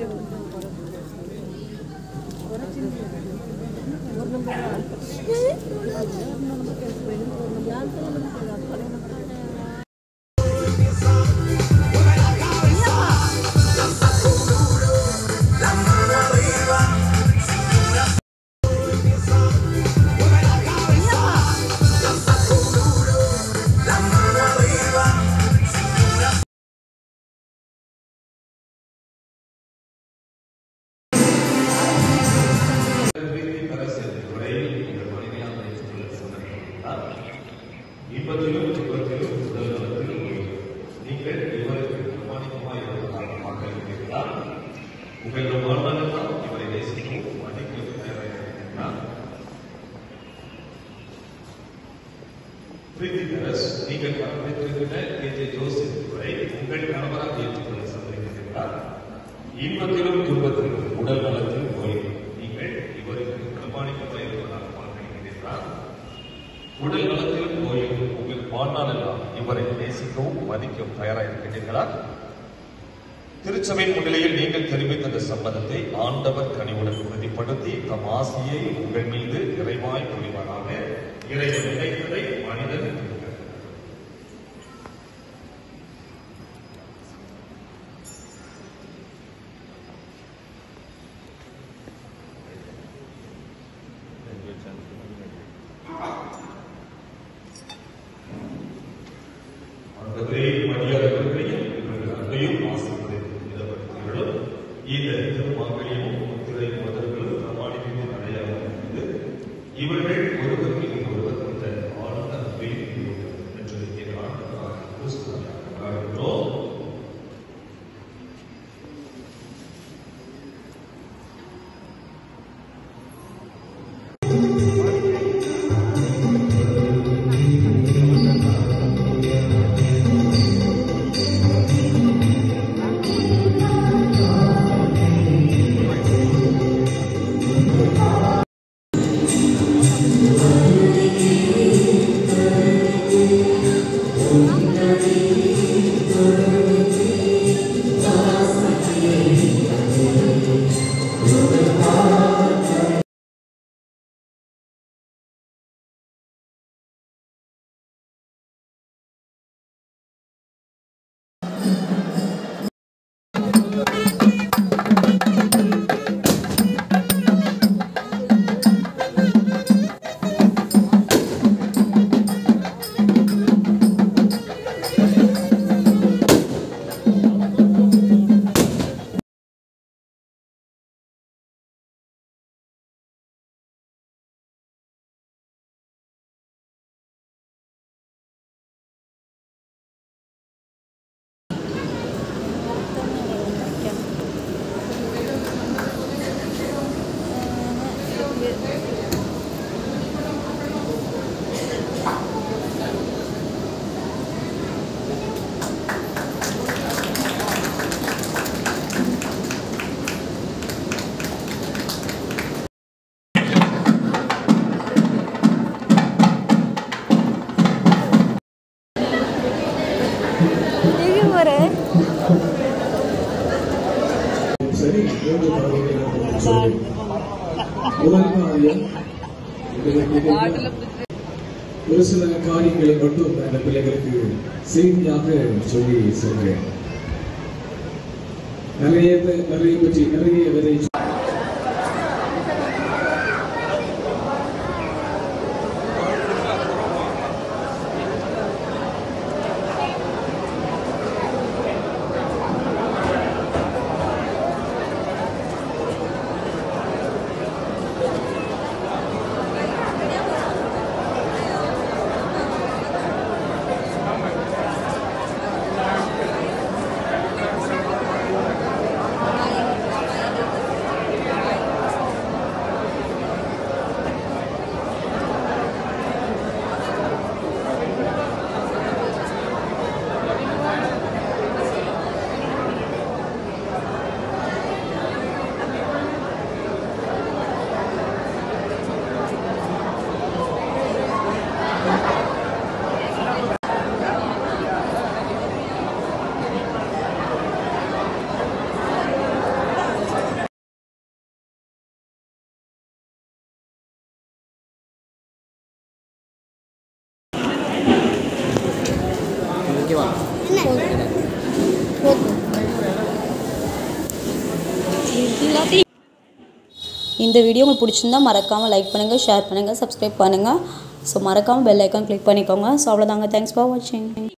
இன்பத்திலும் துன்பத்திலும் உடல் நலத்திலும் ஒளி. நீங்கள் இவருக்கு பிரமாணிக்கமாய் இருப்பதாக பார்க்க இருக்கிறீர்களா உங்கள் வாழ்நாளெல்லாம் இவரை நேசிக்கவும் மதிக்கவும் தயாராக இருக்கிறீர்களா பிரீத்தி பெரஸ் நீங்கள் கவனித்திருக்கிற கேஜே ஜோசப் இவரை உங்கள் கணவராக ஏற்றுக்கொள்ள சம்மதிக்கிறீர்களா இன்பத்திலும் துன்பத்திலும் உடல் நலத்திலும் ஓய்வு நீங்கள் இவருக்கு பிரமாணிக்கமாய் இருப்பதாக பார்க்கிறீர்களா உடல் நலத்திலும் நோயும் உங்கள் வாழ்நாளெல்லாம் இவரை நேசிக்கவும் மதிக்கவும் தயாராக இருக்கின்றீர்களா திருச்சபையின் முன்னிலையில் நீங்கள் தெரிவித்த அந்த சம்மதத்தை ஆண்டவர் கனிவுடன் உறுதிப்படுத்தி தம் ஆசியை உங்கள் மீது நிறைவாய் புரிவாராக இறைவன் நினைத்ததை மனிதன் இருக்கிறார். ஆண்டவரே மரியாதைகளையும் இவர்கள் அன்பையும் ஆசைப்படையும் இதப்படுத்துகிறோம் இந்த திருமாங்கலியமும் முத்திரை முதல்களும் பிரமாணிக்கும் அடையாளம் என்பது இவர்கள் ஒருவருக்கு ஒருவர் இந்த ஆழ்ந்த அன்பையும் ஈடுபடும் என்று என் ஆண்டவராக கிறிஸ்துவாக கொண்டாடுகிறோம் திரும்பி போகிறேன் சரி மூன்று காரியங்களை சொல்லி முதல் காரியம் உங்களுக்கு ஒரு சில காரியங்களை மட்டும் அந்த பிள்ளைகளுக்கு செய்தியாக சொல்லி சொல்றேன் நிறைய பே- நிறைய பற்றி நிறைய விதை இந்த வீடியோ உங்களுக்கு பிடிச்சிருந்தா மறக்காமல் லைக் பண்ணுங்கள் ஷேர் பண்ணுங்கள் சப்ஸ்கிரைப் பண்ணுங்கள் ஸோ மறக்காமல் பெல் ஐக்கான் கிளிக் பண்ணிக்கோங்க ஸோ அவ்வளோதாங்க தேங்க்ஸ் ஃபார் வாட்சிங்